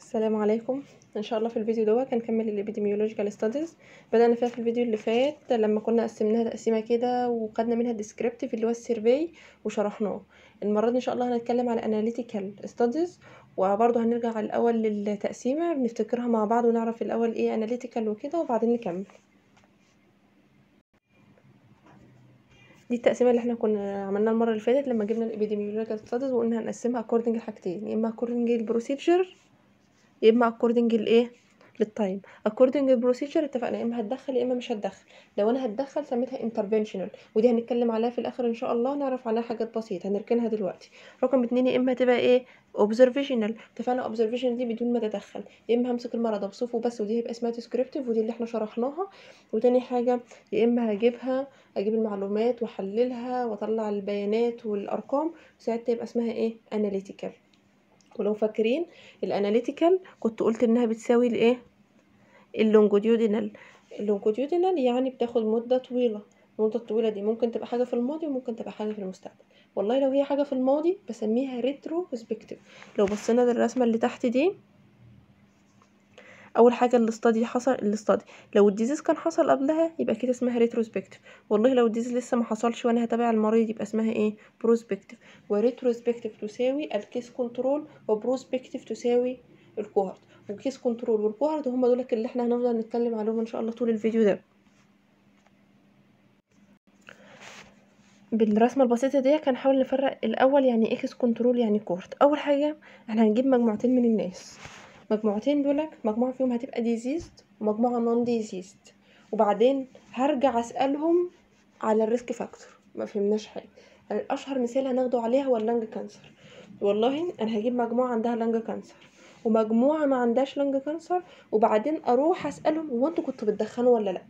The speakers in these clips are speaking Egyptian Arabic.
السلام عليكم ان شاء الله في الفيديو دوت هنكمل الابيديميولوجيكال ستاديز بدانا فيها في الفيديو اللي فات لما كنا قسمناها تقسيمه كده وخدنا منها ديسكريبتيف اللي هو السيرفي وشرحناه المره دي ان شاء الله هنتكلم على اناليتيكال ستاديز وبرضه هنرجع الاول للتقسيمه بنفتكرها مع بعض ونعرف الاول ايه اناليتيكال وكده وبعدين نكمل دي التقسيمه اللي احنا كنا عملناها المره اللي فاتت لما جبنا الابيديميولوجيكال ستاديز وقلنا هنقسمها اكوردنج لحاجتين يا اما اكوردنج للبروسيجر يا اما اكوردنج لايه للتايم اكوردنج للبروسيجر اتفقنا يا اما هتدخل يا اما مش هتدخل لو انا هتدخل سميتها انترفنشنال ودي هنتكلم عليها في الاخر ان شاء الله نعرف عنها حاجات بسيطه هنركنها دلوقتي رقم اتنين يا اما هتبقى ايه اوبزرفيشنال اتفقنا اوبزرفيشن دي بدون ما اتدخل يا اما همسك المرض اوصفه بس ودي هيبقى اسمها ديسكريبتيف ودي اللي احنا شرحناها وتاني حاجه يا اما هجيبها اجيب المعلومات واحللها واطلع البيانات والارقام ساعتها يبقى اسمها ايه اناليتيكال ولو فاكرين الاناليتيكال كنت قلت انها بتساوي الايه اللونجوديودينال اللونجوديودينال يعني بتاخد مده طويله المده الطويله دي ممكن تبقى حاجه في الماضي وممكن تبقى حاجه في المستقبل والله لو هي حاجه في الماضي بسميها ريتروسبكتيف لو بصينا للرسمه اللي تحت دي اول حاجه الاستادي حصل الاستادي لو الديزيز كان حصل قبلها يبقى كده اسمها ريتروسبكتيف والله لو الديزيز لسه ما حصلش وانا هتابع المريض يبقى اسمها ايه بروسبكتيف وريتروسبكتيف تساوي الكيس كنترول وبروسبكتيف تساوي الكوهرت والكيس كنترول والكوهرت هم دول اللي احنا هنفضل نتكلم عليهم ان شاء الله طول الفيديو ده بالرسمه البسيطه دي هنحاول نفرق الاول يعني ايه كيس كنترول يعني كوهرت اول حاجه احنا هنجيب مجموعتين من الناس مجموعتين دول مجموعة فيهم هتبقى ديزيزد ومجموعة نون ديزيزد وبعدين هرجع اسألهم على الريسك فاكتور ما فهمناش حاجة اشهر مثال هناخده عليها هو اللنج كانسر والله انا هجيب مجموعة عندها لنج كانسر ومجموعة ما عندهاش لنج كانسر وبعدين اروح اسألهم هو انتوا كنتوا بتدخنوا ولا لا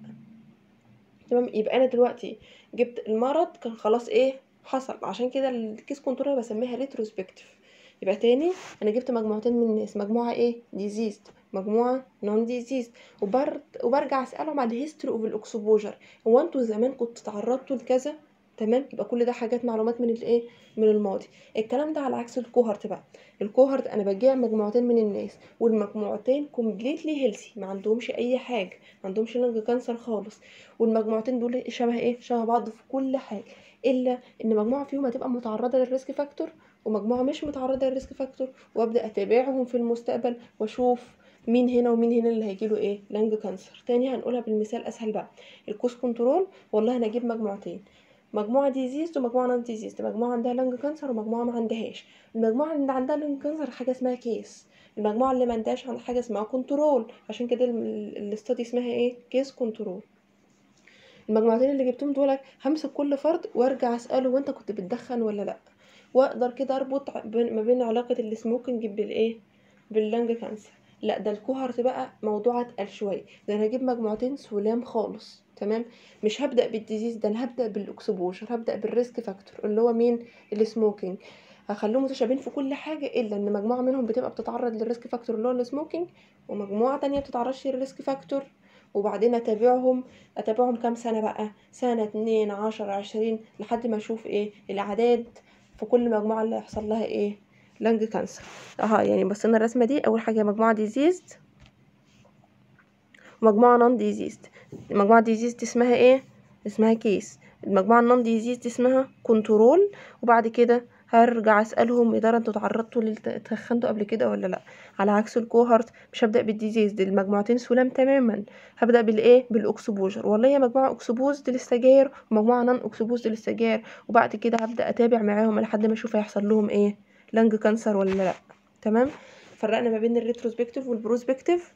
تمام يبقى انا دلوقتي جبت المرض كان خلاص ايه حصل عشان كده الكيس كنترول انا بسميها ريتروسبكتيف يبقى تاني انا جبت مجموعتين من الناس مجموعه ايه ديزيزد مجموعه نون ديزيزد وبر... وبرجع اسالهم على الهيستوري اوف الاكسبوجر هو انتوا زمان كنتوا تعرضتوا لكذا تمام يبقى كل ده حاجات معلومات من الايه من الماضي الكلام ده على عكس الكوهرت بقى الكوهرت انا بجيب مجموعتين من الناس والمجموعتين كومبليتلي هيلثي ما عندهمش اي حاجه ما عندهمش لنج كانسر خالص والمجموعتين دول شبه ايه شبه بعض في كل حاجه الا ان مجموعه فيهم هتبقى متعرضه للريسك فاكتور ومجموعه مش متعرضه للريسك فاكتور وابدا اتابعهم في المستقبل واشوف مين هنا ومين هنا اللي هيجيله ايه لانج كانسر تاني هنقولها بالمثال اسهل بقى الكوس كنترول والله انا اجيب مجموعتين مجموعه ديزيز ومجموعه نون ديزيز مجموعه عندها لانج كانسر ومجموعه ما عندهاش المجموعه اللي عندها لانج كانسر حاجه اسمها كيس المجموعه اللي ما عندهاش حاجه اسمها كنترول عشان كده الاستادي اسمها ايه كيس كنترول المجموعتين اللي جبتهم دول همسك كل فرد وارجع اساله وانت كنت بتدخن ولا لا واقدر كده اربط ما بين علاقه السموكينج بالايه باللنج كانسر لا ده الكوهرت بقى موضوع اتقل شويه ده انا هجيب مجموعتين سلام خالص تمام مش هبدا بالديزيز ده انا هبدا بالاكسبوجر هبدا بالريسك فاكتور اللي هو مين السموكينج هخليهم متشابهين في كل حاجه الا ان مجموعه منهم بتبقى بتتعرض للريسك فاكتور اللي هو السموكينج ومجموعه تانية بتتعرضش للريسك فاكتور وبعدين اتابعهم اتابعهم كام سنه بقى سنه اتنين عشر عشرين لحد ما اشوف ايه الاعداد في كل مجموعه اللي هيحصل لها ايه لنج كانسر اها يعني بصينا الرسمه دي اول حاجه مجموعه ديزيزد ومجموعه نون ديزيزد المجموعه ديزيزد اسمها ايه اسمها كيس المجموعه النون ديزيزد اسمها كنترول وبعد كده هرجع اسالهم يا ترى انتوا تعرضتوا للتخنتوا قبل كده ولا لا على عكس الكوهرت مش هبدا بالديزيز دي المجموعتين سلام تماما هبدا بالايه بالاكسبوجر والله هي مجموعه اكسبوزد للسجاير ومجموعه نون اكسبوزد للسجاير وبعد كده هبدا اتابع معاهم لحد ما اشوف هيحصل لهم ايه لنج كانسر ولا لا تمام فرقنا ما بين الريتروسبكتيف والبروسبكتيف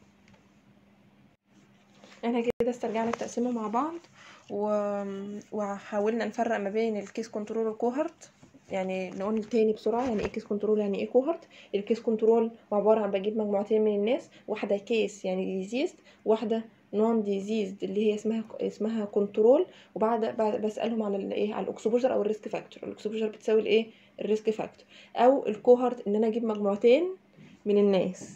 احنا كده استرجعنا التقسيمه مع بعض و... وحاولنا نفرق ما بين الكيس كنترول والكوهرت يعني نقول تاني بسرعه يعني ايه كيس كنترول يعني ايه كوهرت الكيس كنترول عباره عن بجيب مجموعتين من الناس واحده كيس يعني ديزيزد واحده نون ديزيزد اللي هي اسمها اسمها كنترول وبعد بعد بسالهم على الايه على الاكسبوجر او الريسك فاكتور الاكسبوجر بتساوي الايه الريسك فاكتور او الكوهرت ان انا اجيب مجموعتين من الناس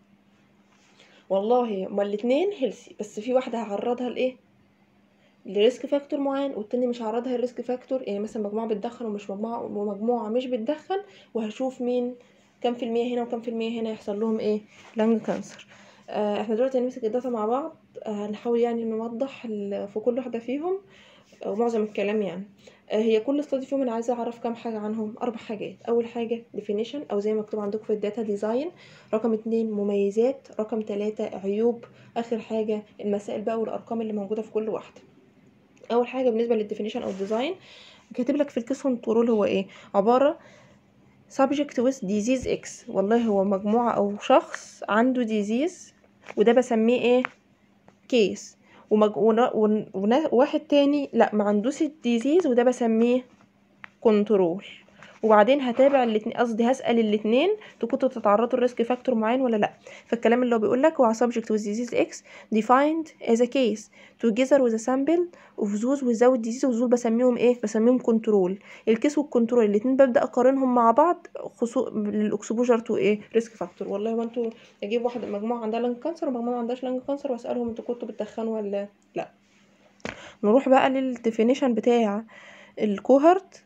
والله هما الاتنين هيلثي بس في واحده هعرضها لايه لريسك فاكتور معين والتاني مش هعرضها لريسك فاكتور يعني مثلا مجموعه بتدخن ومش مجموعه ومجموعه مش بتدخن وهشوف مين كام في المية هنا وكام في المية هنا يحصل لهم ايه لانج كانسر آه احنا دلوقتي هنمسك الداتا مع بعض آه هنحاول يعني نوضح ال- في كل واحدة فيهم او معظم الكلام يعني آه هي كل استادي فيهم انا عايزه اعرف كام حاجه عنهم اربع حاجات اول حاجه definition او زي ما مكتوب عندكم في الداتا ديزاين رقم اتنين مميزات رقم تلاتة عيوب اخر حاجه المسائل بقى والارقام اللي موجوده في كل واحده اول حاجه بالنسبه للديفينيشن او الديزاين كاتب لك في الكيس كنترول هو ايه عباره subject with disease X والله هو مجموعة أو شخص عنده disease وده بسميه ايه كيس ومج... ونا... ون... ونا... واحد تاني لا ما عندوش الديزيز وده بسميه كنترول وبعدين هتابع الاتنين قصدي هسأل الاتنين انتوا كنتوا تتعرضوا لريسك فاكتور معين ولا لا فالكلام اللي هو بيقول لك هو subject with disease X defined as a case together with a sample of those without disease ودول بسميهم ايه بسميهم كنترول الكيس والكنترول الاتنين ببدأ اقارنهم مع بعض خصوص للاكسبوجر تو ايه ريسك فاكتور والله هو انتوا اجيب واحد مجموعة عندها لانج كانسر ومجموعة ما عندهاش لانج كانسر واسألهم انتوا كنتوا بتدخنوا ولا لا نروح بقى للديفينيشن بتاع الكوهرت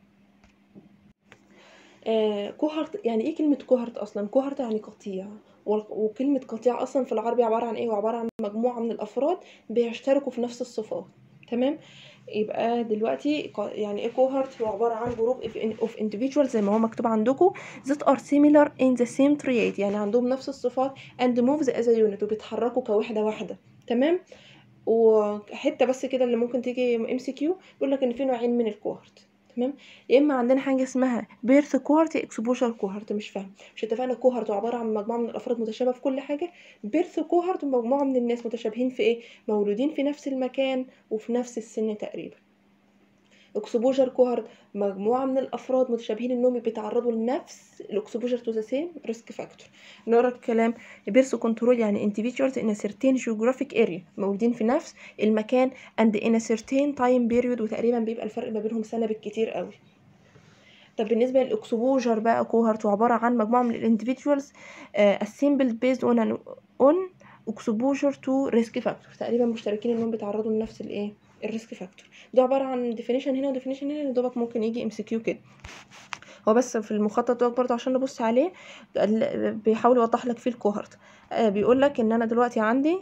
آه كوهرت يعني ايه كلمة كوهرت اصلا كوهرت يعني قطيع وال- وكلمة قطيع اصلا في العربي عبارة عن ايه وعبارة عن مجموعة من الافراد بيشتركوا في نفس الصفات تمام يبقى دلوقتي ق- يعني ايه كوهرت هو عبارة عن جروب اوف individuals زي ما هو مكتوب عندكم that are similar in the same trait يعني عندهم نفس الصفات and moves as a unit وبيتحركوا كوحدة واحدة تمام وحته بس كده اللي ممكن تيجي ام سي كيو بيقول لك ان في نوعين من الكوهرت تمام يا اما عندنا حاجه اسمها بيرث كوهرت يا اكسبوجر كوهرت مش فاهم مش اتفقنا كوهرت عباره عن مجموعه من الافراد متشابهه في كل حاجه بيرث كوهرت مجموعه من الناس متشابهين في ايه مولودين في نفس المكان وفي نفس السن تقريبا اكسبوجر كوهرت مجموعه من الافراد متشابهين انهم بيتعرضوا لنفس الاكسبوجر تو ذا سيم ريسك فاكتور نقرا الكلام بيرث كنترول يعني individuals in a certain geographic area موجودين في نفس المكان and in a certain time period وتقريبا بيبقى الفرق ما بينهم سنه بالكتير قوي طب بالنسبه للاكسبوجر بقى كوهرت عباره عن مجموعه من الانديفيدوالز assembled based on an on exposure to risk factor تقريبا مشتركين انهم بيتعرضوا لنفس الايه الريسك فاكتور ده عباره عن ديفينيشن هنا وديفينيشن هنا يا دوبك ممكن يجي ام سي كيو كده هو بس في المخطط دوت برضه عشان نبص عليه ال- بيحاول يوضح لك فيه الكوهرت آه بيقول لك ان انا دلوقتي عندي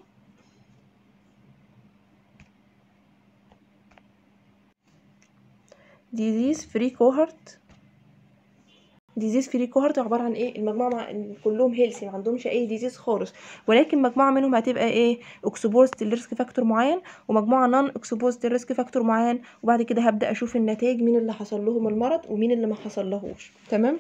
disease free cohort disease free cohort عبارة عن ايه المجموعة مع كلهم هيلسي ما عندهمش اي ديزيز خالص ولكن مجموعة منهم هتبقى ايه exposed لريسك فاكتور معين ومجموعة non exposed لريسك فاكتور معين وبعد كده هبدأ اشوف النتائج مين اللي حصل لهم المرض ومين اللي ما حصل لهوش تمام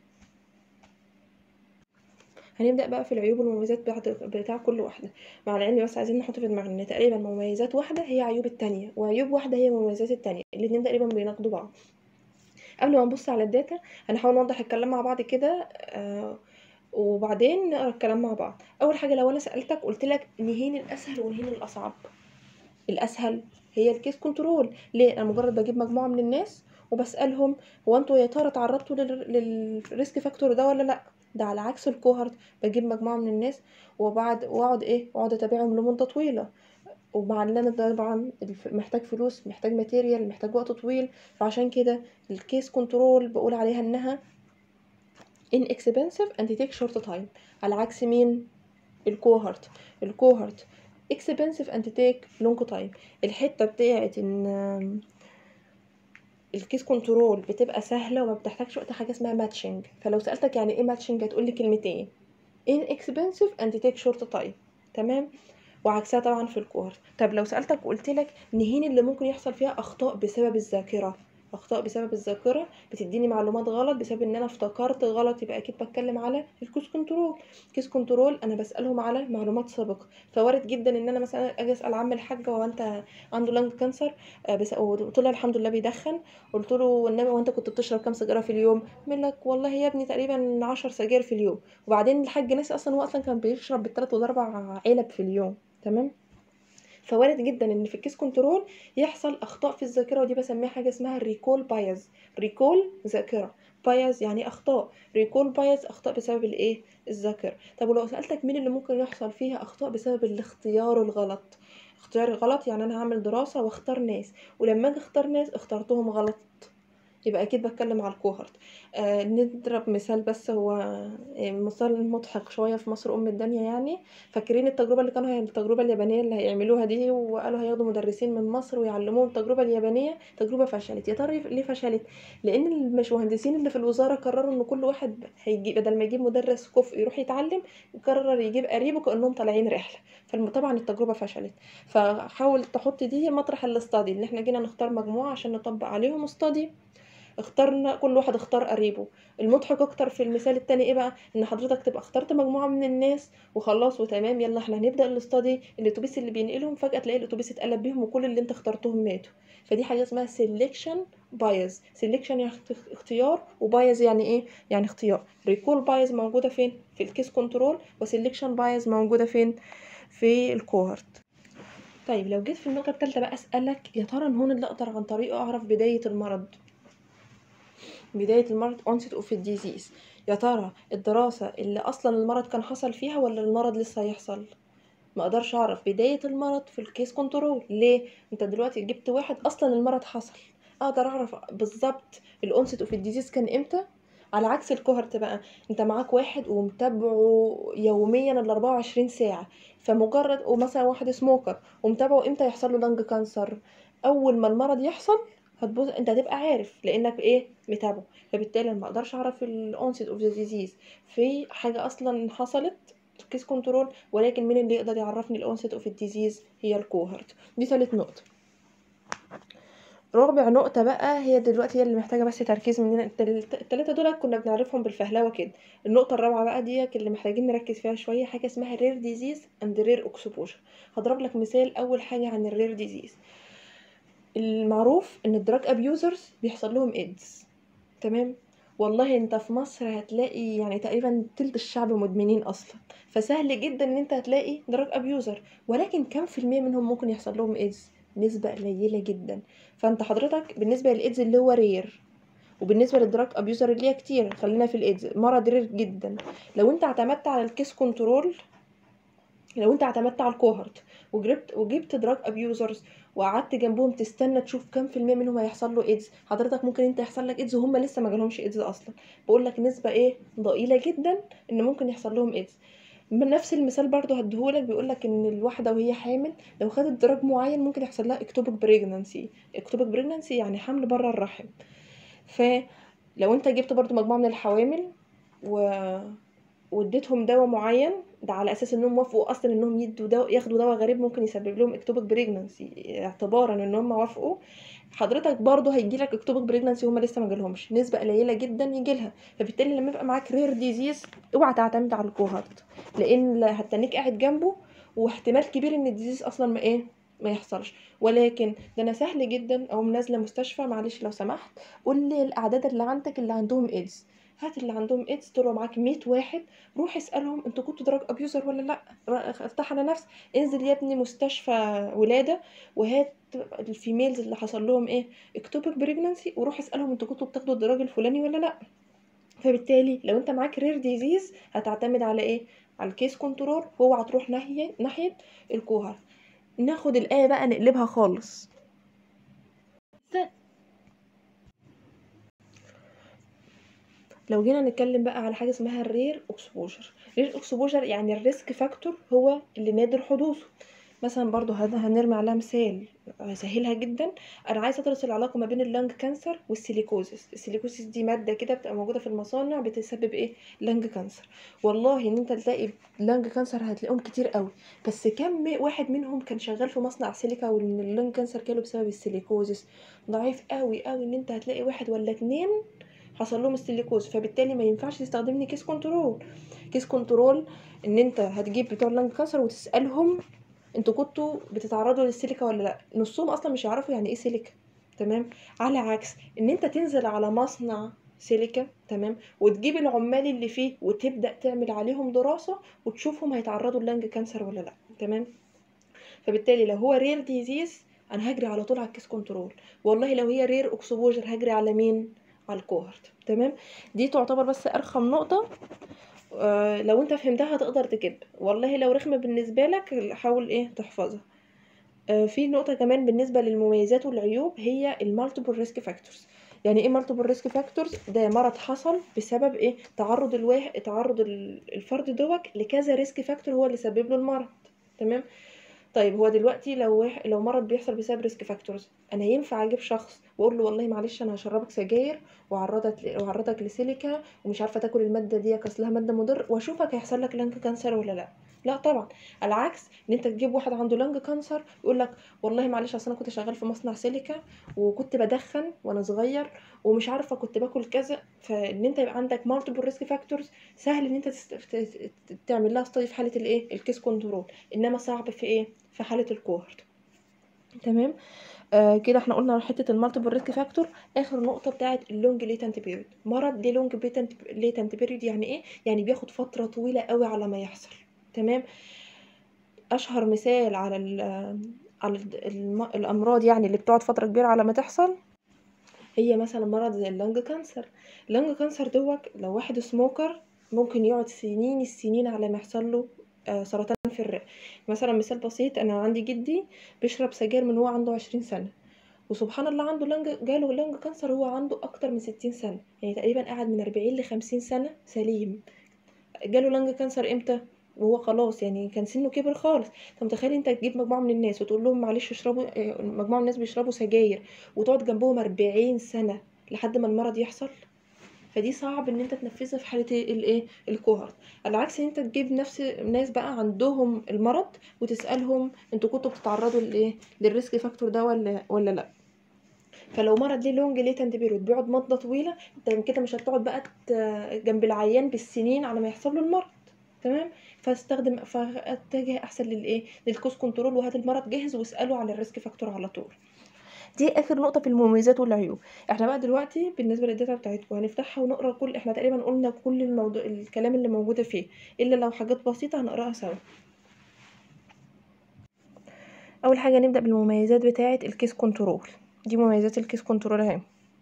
هنبدأ بقى في العيوب والمميزات بعد بتاع كل واحدة مع العلم بس عايزين نحط في دماغنا ان تقريبا مميزات واحدة هي عيوب التانية وعيوب واحدة هي مميزات التانية الاتنين تقريبا بيناقضوا بعض قبل ما نبص على الداتا هنحاول نوضح الكلام مع بعض كده آه وبعدين نقرا الكلام مع بعض اول حاجه لو انا سالتك قلت لك نهين الاسهل ونهين الاصعب الاسهل هي الكيس كنترول ليه انا مجرد بجيب مجموعه من الناس وبسالهم هو انتوا يا ترى تعرضتوا لل- للريسك فاكتور ده ولا لا ده على عكس الكوهرت بجيب مجموعه من الناس وبعد واقعد ايه واقعد اتابعهم لمده طويله ومع ان انا طبعا الف- محتاج فلوس محتاج ماتيريال محتاج وقت طويل فعشان كده الكيس كنترول بقول عليها انها inexpensive and take short time على عكس مين الكوهرت الكوهرت expensive and take long time الحتة بتاعت ان الكيس كنترول بتبقى سهلة وما بتحتاجش وقت حاجة اسمها ماتشنج فلو سألتك يعني ايه ماتشنج هتقولي كلمتين inexpensive and take short time تمام وعكسها طبعا في الكوهرت طب لو سألتك وقلت لك نهين اللي ممكن يحصل فيها أخطاء بسبب الذاكرة أخطاء بسبب الذاكرة بتديني معلومات غلط بسبب إن أنا افتكرت غلط يبقى أكيد بتكلم على الكيس كنترول كيس كنترول أنا بسألهم على معلومات سابقة فوارد جدا إن أنا مثلا أجي أسأل عم الحاج هو أنت عنده لانج كانسر آه، بس قلت له الحمد لله بيدخن قلت له والنبي هو أنت كنت بتشرب كام سيجارة في اليوم يقول لك والله يا ابني تقريبا 10 سجاير في اليوم وبعدين الحاج ناسي أصلا هو أصلا كان بيشرب بالثلاث والأربع علب في اليوم تمام فوارد جدا ان في الكيس كنترول يحصل اخطاء في الذاكره ودي بسميها حاجه اسمها الريكول بايز ريكول ذاكره بايز يعني اخطاء ريكول بايز اخطاء بسبب الايه الذاكره طب ولو سالتك مين اللي ممكن يحصل فيها اخطاء بسبب الاختيار الغلط اختيار الغلط يعني انا هعمل دراسه واختار ناس ولما اجي اختار ناس اخترتهم غلط يبقى اكيد بتكلم على الكوهرت آه نضرب مثال بس هو آه، مثال مضحك شويه في مصر ام الدنيا يعني فاكرين التجربه اللي كانوا هي التجربه اليابانيه اللي هيعملوها دي وقالوا هياخدوا مدرسين من مصر ويعلموهم التجربه اليابانيه تجربه فشلت يا ترى ليه فشلت لان المهندسين اللي في الوزاره قرروا ان كل واحد هيجي بدل ما يجيب مدرس كفء يروح يتعلم قرر يجيب قريبه كانهم طالعين رحله فطبعا التجربه فشلت فحاول تحط دي مطرح الاستادي ان احنا جينا نختار مجموعه عشان نطبق عليهم استادي اخترنا كل واحد اختار قريبه المضحك اكتر في المثال التاني ايه بقى ان حضرتك تبقى اخترت مجموعه من الناس وخلاص وتمام يلا احنا هنبدا الاستادي الاتوبيس اللي بينقلهم فجاه تلاقي الاتوبيس اتقلب بيهم وكل اللي انت اخترتهم ماتوا فدي حاجه اسمها سيلكشن بايز سيلكشن يعني اخت- اختيار وبايز يعني ايه يعني اختيار ريكول بايز موجوده فين في الكيس كنترول وسيلكشن بايز موجوده فين في الكوهرت طيب لو جيت في النقطة التالتة بقى أسألك يا ترى هون اللي أقدر عن طريقه أعرف بداية المرض بداية المرض onset of the disease يا ترى الدراسة اللي أصلا المرض كان حصل فيها ولا المرض لسه هيحصل ما اقدرش اعرف بداية المرض في الكيس كنترول ليه انت دلوقتي جبت واحد اصلا المرض حصل اقدر اعرف بالظبط الاونست اوف الديزيز كان امتى على عكس الكوهرت بقى انت معاك واحد ومتابعه يوميا ال 24 ساعة فمجرد ومثلا واحد سموكر ومتابعه امتى يحصل له لنج كانسر اول ما المرض يحصل هتبص انت هتبقى عارف لانك ايه متابعه فبالتالي أنا ما اقدرش اعرف الاونست اوف ذا ديزيز في حاجه اصلا حصلت كيس كنترول ولكن مين اللي يقدر يعرفني الاونست اوف الديزيز هي الكوهرت دي ثالث نقطه رابع نقطة بقى هي دلوقتي هي اللي محتاجة بس تركيز مننا التل- التلاتة دول كنا بنعرفهم بالفهلوة كده النقطة الرابعة بقى دي اللي محتاجين نركز فيها شوية حاجة اسمها رير ديزيز اند رير اكسبوجر هضرب لك مثال أول حاجة عن الرير ديزيز المعروف ان الدراج ابيوزرز بيحصل لهم ايدز تمام والله انت في مصر هتلاقي يعني تقريبا تلت الشعب مدمنين اصلا فسهل جدا ان انت هتلاقي دراج ابيوزر ولكن كم في المية منهم ممكن يحصل لهم ايدز نسبة قليلة جدا فانت حضرتك بالنسبة للايدز اللي هو رير وبالنسبة للدراج ابيوزر اللي هي كتير خلينا في الايدز مرض رير جدا لو انت اعتمدت على الكيس كنترول لو انت اعتمدت على الكوهرت وجبت وجبت دراج ابيوزرز وقعدت جنبهم تستنى تشوف كام في المية منهم هيحصل له ايدز حضرتك ممكن انت يحصل لك ايدز وهم لسه ما جالهمش ايدز اصلا بقول لك نسبة ايه ضئيلة جدا ان ممكن يحصل لهم ايدز من نفس المثال برضو هديهولك بيقول لك ان الواحده وهي حامل لو خدت دراج معين ممكن يحصل لها اكتوبك بريجنانسي اكتوبك بريجنانسي يعني حمل بره الرحم فلو انت جبت برضو مجموعه من الحوامل و واديتهم دواء معين ده على اساس انهم وافقوا اصلا انهم يدوا دواء ياخدوا دواء غريب ممكن يسبب لهم اكتوبك بريجنانسي اعتبارا ان هم وافقوا حضرتك برضو هيجي لك اكتوبك بريجنانسي وهم لسه ما جالهمش نسبه قليله جدا يجي لها فبالتالي لما يبقى معاك رير ديزيز اوعى تعتمد على الكوهرت لان هتنيك قاعد جنبه واحتمال كبير ان الديزيز اصلا ما ايه ما يحصلش ولكن ده انا سهل جدا او نازله مستشفى معلش لو سمحت قول لي الاعداد اللي عندك اللي عندهم ايدز هات اللي عندهم ايدز طلعوا معاك 100 واحد روح اسالهم انتوا كنتوا دراج ابيوزر ولا لا ر- افتح على نفس انزل يا ابني مستشفى ولاده وهات الفيميلز اللي حصل لهم ايه اكتوبك بريجنانسي وروح اسالهم انتوا كنتوا بتاخدوا الدراج الفلاني ولا لا فبالتالي لو انت معاك رير ديزيز هتعتمد على ايه على الكيس كنترول واوعى تروح ناحيه ناحيه الكوهر ناخد الايه بقى نقلبها خالص لو جينا نتكلم بقى على حاجه اسمها الرير اكسبوجر رير اكسبوجر يعني الريسك فاكتور هو اللي نادر حدوثه مثلا برضو هذا هنرمي عليها مثال هسهلها جدا انا عايزه ادرس العلاقه ما بين اللنج كانسر والسيليكوزيس السيليكوزيس دي ماده كده بتبقى موجوده في المصانع بتسبب ايه لنج كانسر والله ان انت تلاقي لنج كانسر هتلاقيهم كتير قوي بس كم واحد منهم كان شغال في مصنع سيليكا وان اللنج كانسر جاله بسبب السيليكوزيس ضعيف قوي قوي ان انت هتلاقي واحد ولا اتنين حصل لهم السيليكوز فبالتالي ما ينفعش تستخدمني كيس كنترول كيس كنترول ان انت هتجيب بتوع اللنج كانسر وتسالهم انتوا كنتوا بتتعرضوا للسيليكا ولا لا نصهم اصلا مش يعرفوا يعني ايه سيليكا تمام على عكس ان انت تنزل على مصنع سيليكا تمام وتجيب العمال اللي فيه وتبدا تعمل عليهم دراسه وتشوفهم هيتعرضوا للنج كانسر ولا لا تمام فبالتالي لو هو رير ديزيز انا هجري على طول على الكيس كنترول والله لو هي رير اكسبوجر هجري على مين على الكوهرت تمام دي تعتبر بس ارخم نقطه آه لو انت فهمتها هتقدر تكب والله لو رخمه بالنسبه لك حاول ايه تحفظها آه في نقطه كمان بالنسبه للمميزات والعيوب هي المالتيبل ريسك فاكتورز يعني ايه مالتيبل ريسك فاكتورز ده مرض حصل بسبب ايه تعرض الواحد تعرض ال- الفرد دوت لكذا ريسك فاكتور هو اللي سبب له المرض تمام طيب هو دلوقتي لو واحد لو مرض بيحصل بسبب ريسك فاكتورز انا ينفع اجيب شخص واقول له والله معلش انا هشربك سجاير واعرضك ل- واعرضك لسيليكا ومش عارفه تاكل الماده دي اصلها ماده مضر واشوفك هيحصل لك لنج كانسر ولا لا لا طبعا على العكس ان انت تجيب واحد عنده لنج كانسر يقول لك والله معلش اصل انا كنت شغال في مصنع سيليكا وكنت بدخن وانا صغير ومش عارفه كنت باكل كذا فان انت يبقى عندك مالتيبل ريسك فاكتورز سهل ان انت تست... ت- ت- تعمل لها ستادي في حاله الايه الكيس كنترول انما صعب في ايه في حاله الكوهورت تمام آه كده احنا قلنا حته المالتيبل ريسك فاكتور اخر نقطه بتاعه اللونج ليتنت بيريود مرض ليه لونج ليتنت بيريود يعني ايه يعني بياخد فتره طويله قوي على ما يحصل تمام اشهر مثال على ال على ال- الم- الامراض يعني اللي بتقعد فتره كبيره على ما تحصل هي مثلا مرض زي اللنج كانسر اللنج كانسر دوت لو واحد سموكر ممكن يقعد سنين السنين على ما يحصل له آه، سرطان في الرئه مثلا مثال بسيط انا عندي جدي بيشرب سجاير من هو عنده عشرين سنه وسبحان الله عنده لنج جاله لنج كانسر هو عنده اكتر من ستين سنه يعني تقريبا قعد من أربعين لخمسين سنه سليم جاله لنج كانسر امتى وهو خلاص يعني كان سنه كبر خالص انت متخيل انت تجيب مجموعه من الناس وتقول لهم معلش اشربوا اه، مجموعه من الناس بيشربوا سجاير وتقعد جنبهم 40 سنه لحد ما المرض يحصل فدي صعب ان انت تنفذها في حاله ايه الايه الكوهرت على عكس ان انت تجيب نفس ناس بقى عندهم المرض وتسالهم انتوا كنتوا بتتعرضوا لايه للريسك فاكتور ده ولا ولا لا فلو مرض ليه لونج ليتنت بيريود بيقعد مده طويله انت كده مش هتقعد بقى ت- جنب العيان بالسنين على ما يحصل له المرض تمام فاستخدم فاتجه احسن للايه للكوز كنترول وهات المرض جاهز واساله على الريسك فاكتور على طول دي اخر نقطه في المميزات والعيوب احنا بقى دلوقتي بالنسبه للداتا بتاعتكم هنفتحها ونقرا كل احنا تقريبا قلنا كل الموضوع الكلام اللي موجوده فيه الا لو حاجات بسيطه هنقراها سوا اول حاجه نبدا بالمميزات بتاعه الكيس كنترول دي مميزات الكيس كنترول اهي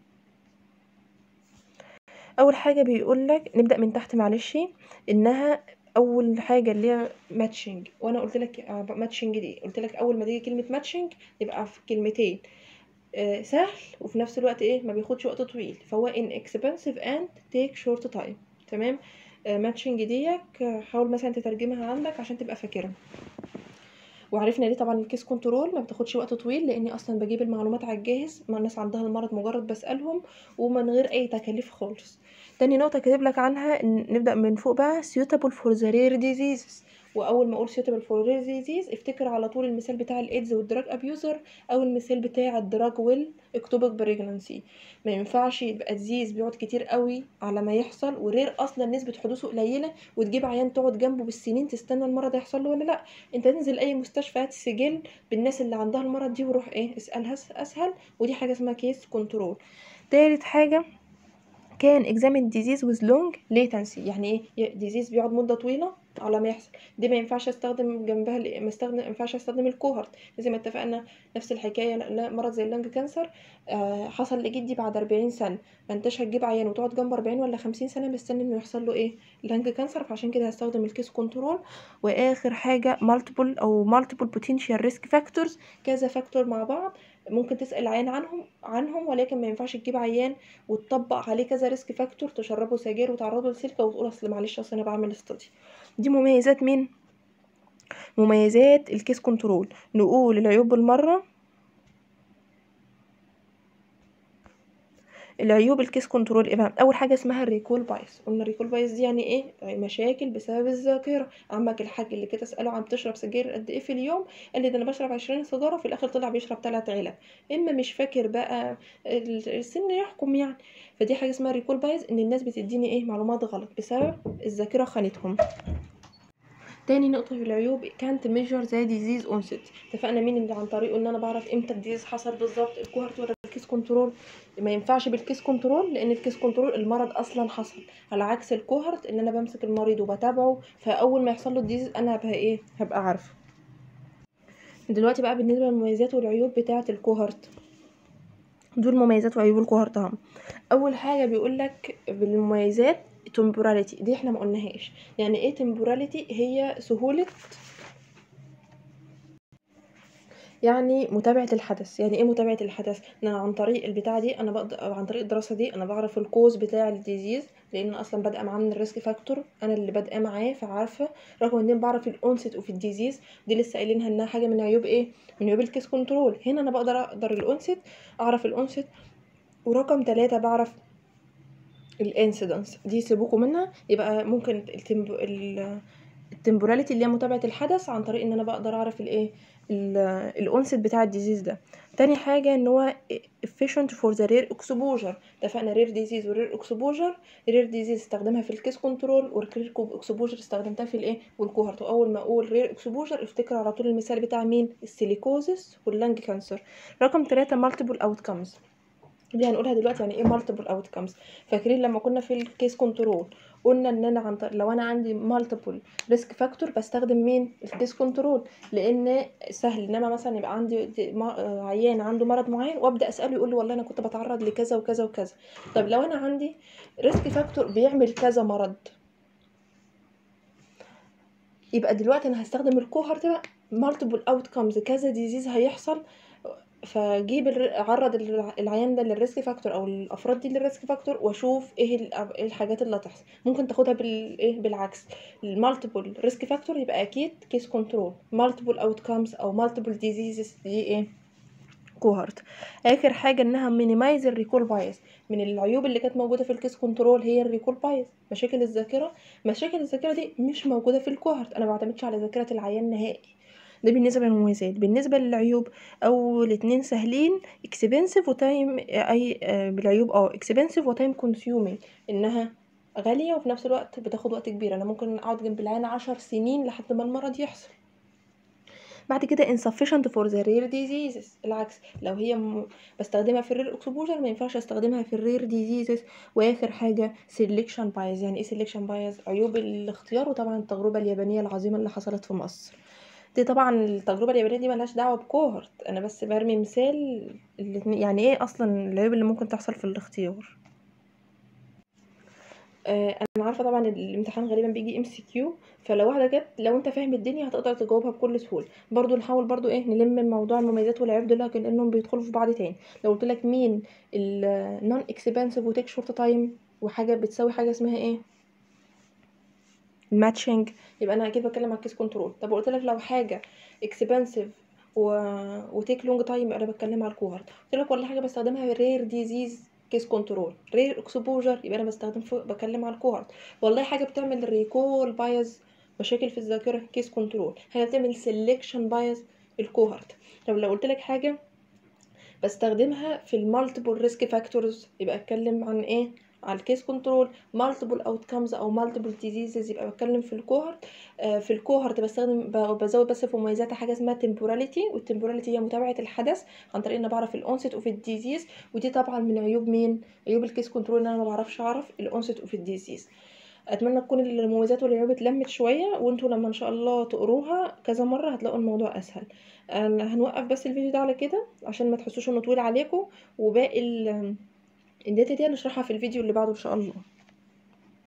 اول حاجه بيقول لك نبدا من تحت معلش انها اول حاجه اللي هي ماتشنج وانا قلت لك ماتشنج دي قلت لك اول ما تيجي كلمه ماتشنج يبقى في كلمتين آه، سهل وفي نفس الوقت ايه ما بياخدش وقت طويل فهو inexpensive and take short time تمام ماتشنج ديك آه، حاول مثلا تترجمها عندك عشان تبقى فاكرها وعرفنا ليه طبعا الكيس كنترول ما بتاخدش وقت طويل لاني اصلا بجيب المعلومات على الجاهز ما الناس عندها المرض مجرد بسالهم ومن غير اي تكاليف خالص تاني نقطه كاتب لك عنها إن نبدا من فوق بقى suitable for the rare diseases واول ما اقول suitable for rare disease افتكر على طول المثال بتاع الايدز والدراج ابيوزر او المثال بتاع الدراج ويل اكتوبك بريجنانسي ما ينفعش يبقى ديزيز بيقعد كتير قوي على ما يحصل ورير اصلا نسبه حدوثه قليله وتجيب عيان تقعد جنبه بالسنين تستنى المرض يحصل له ولا لا انت تنزل اي مستشفى هات سجل بالناس اللي عندها المرض دي وروح ايه اسالها اسهل ودي حاجه اسمها كيس كنترول تالت حاجه كان examine disease with long latency يعني ايه ديزيز بيقعد مده طويله على ما يحصل دي ما ينفعش استخدم جنبها ال- ما استخدم ما ينفعش استخدم الكوهرت زي ما اتفقنا نفس الحكايه لا- لا، مرض زي اللنج كانسر آه حصل لجدي بعد 40 سنه ما انتش هتجيب عيان وتقعد جنبه 40 ولا 50 سنه مستني انه يحصل له ايه لنج كانسر فعشان كده هستخدم الكيس كنترول واخر حاجه مالتيبل او مالتيبل بوتنشال ريسك فاكتورز كذا فاكتور مع بعض ممكن تسال عيان عنهم عنهم ولكن ما ينفعش تجيب عيان وتطبق عليه كذا ريسك فاكتور تشربه سجاير وتعرضه لسلكه وتقول اصل معلش اصل انا بعمل استدي دي مميزات مين مميزات الكيس كنترول نقول العيوب بالمره العيوب الكيس كنترول ايه بقى اول حاجه اسمها الريكول بايس قلنا الريكول بايس دي يعني ايه مشاكل بسبب الذاكره عمك الحاج اللي كده اساله عم بتشرب سجاير قد ايه في اليوم قال لي ده انا بشرب 20 سيجاره في الاخر طلع بيشرب 3 علب اما مش فاكر بقى ال- السن يحكم يعني فدي حاجه اسمها ريكول بايس ان الناس بتديني ايه معلومات غلط بسبب الذاكره خانتهم تاني نقطة في العيوب كانت ميجر زي ديزيز اونست اتفقنا مين اللي عن طريقه ان انا بعرف امتى الديزيز حصل بالظبط الكوهرت ولا الكيس كنترول ما ينفعش بالكيس كنترول لان الكيس كنترول المرض اصلا حصل على عكس الكوهرت ان انا بمسك المريض وبتابعه فاول ما يحصل له الديزيز انا هبقى ايه هبقى عارفه دلوقتي بقى بالنسبة للمميزات والعيوب بتاعة الكوهرت دول مميزات وعيوب الكوهرت اهم اول حاجة بيقول لك بالمميزات temporality دي احنا ما قلناهاش يعني ايه temporality هي سهولة يعني متابعة الحدث يعني ايه متابعة الحدث ان انا عن طريق البتاعة دي انا بقدر أو عن طريق الدراسة دي انا بعرف الكوز بتاع الديزيز لان اصلا بادئه معاه من الريسك فاكتور انا اللي بادئه معاه فعارفه رقم اتنين بعرف الاونست اوف الديزيز دي لسه قايلينها انها حاجه من عيوب ايه من عيوب الكيس كنترول هنا انا بقدر اقدر الاونست اعرف الاونست ورقم تلاتة بعرف الانسيدنس دي سيبوكوا منها يبقى ممكن التمب... ال... التمبوراليتي اللي هي متابعه الحدث عن طريق ان انا بقدر اعرف الايه الاونست بتاع الديزيز ده تاني حاجة ان هو efficient for the rare exposure اتفقنا rare disease و rare exposure rare disease استخدمها في الكيس كنترول والرير exposure استخدمتها في الايه والكوهرت واول ما اقول rare exposure افتكر على طول المثال بتاع مين السيليكوزس واللنج كانسر رقم ثلاثة multiple outcomes دي هنقولها دلوقتي يعني ايه multiple outcomes فاكرين لما كنا في الكيس كنترول قلنا ان انا عن طريق لو انا عندي مالتيبل ريسك فاكتور بستخدم مين الكيس كنترول لان سهل انما مثلا يبقى عندي عيان عنده مرض معين وابدا اساله يقول لي والله انا كنت بتعرض لكذا وكذا وكذا طب لو انا عندي ريسك فاكتور بيعمل كذا مرض يبقى دلوقتي انا هستخدم الكوهرت بقى مالتيبل اوتكمز كذا ديزيز هيحصل فجيب عرض العيان ده للريسك فاكتور او الافراد دي للريسك فاكتور واشوف ايه الحاجات اللي هتحصل ممكن تاخدها بالايه بالعكس المالتيبل ريسك فاكتور يبقى اكيد كيس كنترول مالتيبل اوتكمز او مالتيبل ديزيزز دي ايه كوهرت اخر حاجه انها مينيمايز الريكول بايس من العيوب اللي كانت موجوده في الكيس كنترول هي الريكول بايس مشاكل الذاكره مشاكل الذاكره دي مش موجوده في الكوهرت انا ما بعتمدش على ذاكره العيان نهائي ده بالنسبه للمميزات بالنسبه للعيوب او الاتنين سهلين اكسبنسيف وتايم اي بالعيوب اه اكسبنسيف وتايم كونسيومينج انها غاليه وفي نفس الوقت بتاخد وقت كبير انا ممكن اقعد جنب العيان عشر سنين لحد ما المرض يحصل بعد كده insufficient for the rare diseases العكس لو هي م... بستخدمها في الرير اكسبوجر ما ينفعش استخدمها في الرير diseases واخر حاجه selection bias يعني ايه selection bias عيوب الاختيار وطبعا التجربه اليابانيه العظيمه اللي حصلت في مصر دي طبعا التجربه اليابانيه دي ملهاش دعوه بكوهورت انا بس برمي مثال يعني ايه اصلا العيوب اللي ممكن تحصل في الاختيار آه انا عارفه طبعا الامتحان غالبا بيجي ام سي كيو فلو واحده جت لو انت فاهم الدنيا هتقدر تجاوبها بكل سهوله برضو نحاول برضو ايه نلم موضوع المميزات والعيوب دول لانهم بيدخلوا في بعض تاني لو قلت لك مين النون اكسبنسيف وتيك شورت تايم وحاجه بتساوي حاجه اسمها ايه الماتشنج يبقى انا اكيد بتكلم على الكيس كنترول طب قلت لك لو حاجه اكسبنسيف و... وتيك لونج تايم يبقى انا بتكلم على الكوهرت قلت لك ولا حاجه بستخدمها رير ديزيز كيس كنترول رير اكسبوجر يبقى انا بستخدم فوق بكلم على الكوهرت والله حاجه بتعمل ريكول بايز مشاكل في الذاكره كيس كنترول حاجه بتعمل سيلكشن بايز الكوهرت طب لو قلت لك حاجه بستخدمها في المالتيبل ريسك فاكتورز يبقى اتكلم عن ايه على الكيس كنترول مالتيبل اوتكمز او مالتيبل ديزيزز يبقى بتكلم في الكوهرت آه في الكوهرت بستخدم بزود بس في مميزاتها حاجه اسمها تمبوراليتي والتمبوراليتي هي متابعه الحدث عن طريق ان بعرف الاونست اوف الديزيز ودي طبعا من عيوب مين عيوب الكيس كنترول ان انا ما بعرفش اعرف الاونست اوف الديزيز اتمنى تكون المميزات والعيوب اتلمت شويه وانتوا لما ان شاء الله تقروها كذا مره هتلاقوا الموضوع اسهل أنا هنوقف بس الفيديو ده على كده عشان ما تحسوش انه طويل عليكم وباقي الداتا دي هنشرحها في الفيديو اللي بعده ان شاء الله